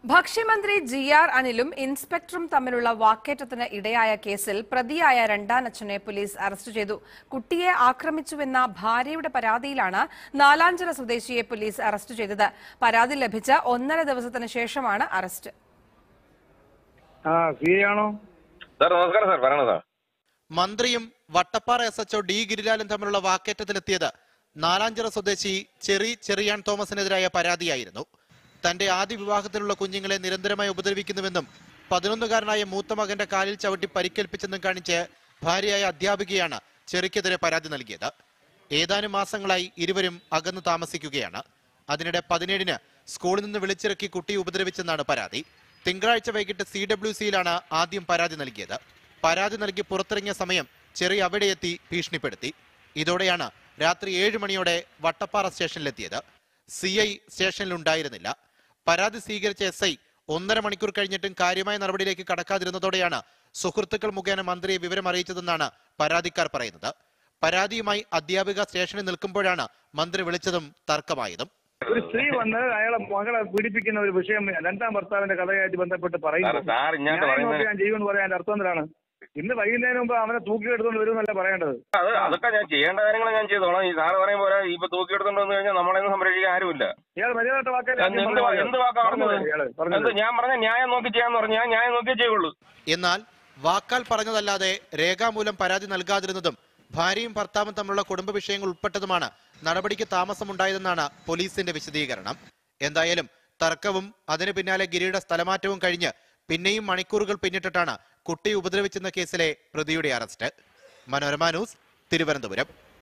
ഭക്ഷ്യമന്ത്രി G R അനിലും ഇൻസ്പെക്ടറും തമ്മിലുള്ള വാക്കേറ്റത്തിന് ഇടയായ കേസിൽ പ്രതിയായ രണ്ടാനച്ഛനെ പോലീസ് അറസ്റ്റ് ചെയ്തു കുട്ടിയെ ആക്രമിച്ചുവെന്ന ഭാര്യയുടെ പരാതിയിലാണ് നാലാഞ്ചിറ സ്വദേശിയെ പോലീസ് അറസ്റ്റ് ചെയ്തത് പരാതി ലഭിച്ച ഒന്നര ദിവസത്തിന് ശേഷമാണ് അറസ്റ്റ് ആ സി ആണോ സാർ നമസ്കാരം സാർ പറയണ സാർ മന്ത്രിയും വട്ടപ്പാറ എസ് എച്ച്ഒ ഡി ഗിരിലാലും തമ്മിലുള്ള വാക്കേറ്റത്തിലെത്തിയത് നാലാഞ്ചിറ സ്വദേശി ചെറി ചെറിയാൻ തോമസിനെതിരായ പരാതിയായിരുന്നു തന്റെ ആദ്യ വിവാഹത്തിലുള്ള കുഞ്ഞുങ്ങളെ നിരന്തരമായി ഉപദ്രവിക്കുന്നുവെന്നും പതിനൊന്നുകാരനായ മൂത്ത മകന്റെ കാലിൽ ചവിട്ടി പരിക്കേൽപ്പിച്ചെന്നും കാണിച്ച് ഭാര്യയായ അധ്യാപികയാണ് ചെറിക്കെതിരെ പരാതി നൽകിയത് ഏതാനും മാസങ്ങളായി ഇരുവരും അകന്നു താമസിക്കുകയാണ് അതിനിടെ പതിനേഴിന് സ്കൂളിൽ നിന്ന് വിളിച്ചിറക്കി കുട്ടിയെ ഉപദ്രവിച്ചെന്നാണ് പരാതി തിങ്കളാഴ്ച വൈകിട്ട് സി ഡബ്ല്യു സിയിലാണ് ആദ്യം പരാതി നൽകിയത് പരാതി നൽകി പുറത്തിറങ്ങിയ സമയം ചെറി അവിടെ എത്തി ഭീഷണിപ്പെടുത്തി ഇതോടെയാണ് രാത്രി ഏഴ് മണിയോടെ വട്ടപ്പാറ സ്റ്റേഷനിലെത്തിയത് സി ഐ സ്റ്റേഷനിലുണ്ടായിരുന്നില്ല പരാതി സ്വീകരിച്ച എസ് ഐ ഒന്നര മണിക്കൂർ കഴിഞ്ഞിട്ടും കാര്യമായ നടപടിയിലേക്ക് കടക്കാതിരുന്നതോടെയാണ് സുഹൃത്തുക്കൾ മുഖേന മന്ത്രിയെ വിവരം അറിയിച്ചതെന്നാണ് പരാതിക്കാർ പറയുന്നത് പരാതിയുമായി അധ്യാപിക സ്റ്റേഷനിൽ നിൽക്കുമ്പോഴാണ് മന്ത്രി വിളിച്ചതും തർക്കമായതും ഒരു സ്ത്രീ വന്ന് അയാളെ മകളെ പീഡിപ്പിക്കുന്ന ഒരു വിഷയം രണ്ടാം ഭർത്താവിന്റെ കഥയായിട്ട് ബന്ധപ്പെട്ട് പറയുന്നു സാർ, സാർ ഇങ്ങോട്ട് ഞാൻ പറയുന്നത് നോക്കി ഞാൻ ചെയ്യുമെന്ന് പറയാൻ അർത്ഥം എന്താണ് ഇന്ന് വൈകുന്നേരം മുമ്പ് അവനെ തൂക്കിയെടുത്തോണ്ട് വരുമെന്നല്ല പറയേണ്ടത് അത് അതൊക്കെ ഞാൻ ചെയ്യേണ്ട കാര്യങ്ങൾ ഞാൻ ചെയ്തോളാം ഈ സാറ് പറയും പോലെ ഇപ്പൊ തൂക്കിയെടുത്തോണ്ട് വന്നു കഴിഞ്ഞാൽ നമ്മളെയൊന്നും സംരക്ഷിക്കാൻ ആരുമില്ല ഇയാൾ മര്യാദ വാക്കല്ലേ എന്ത് എന്ത് വാ- എന്ത് വാക്കാ പറഞ്ഞത് ഇയാള് എന്ത് പറഞ്ഞത് ഞാൻ പറഞ്ഞ ന്യായം നോക്കി ചെയ്യാന്ന് പറഞ്ഞു ഞാൻ ന്യായം നോക്കിയേ ചെയ്യുള്ളൂ എന്നാൽ വാക്കാൽ പറഞ്ഞതല്ലാതെ രേഖാമൂലം പരാതി നൽകാതിരുന്നതും ഭാര്യയും ഭർത്താവും തമ്മിലുള്ള കുടുംബ വിഷയങ്ങൾ ഉൾപ്പെട്ടതുമാണ് നടപടിക്ക് താമസമുണ്ടായതെന്നാണ് പോലീസിന്റെ വിശദീകരണം എന്തായാലും തർക്കവും അതിനു പിന്നാലെ ഗിരിയുടെ സ്ഥലമാറ്റവും കഴിഞ്ഞ് പിന്നെയും മണിക്കൂറുകൾ പിന്നിട്ടിട്ടാണ് കുട്ടി ഉപദ്രവിച്ചെന്ന കേസിലെ പ്രതിയുടെ അറസ്റ്റ് മനോരമ ന്യൂസ് തിരുവനന്തപുരം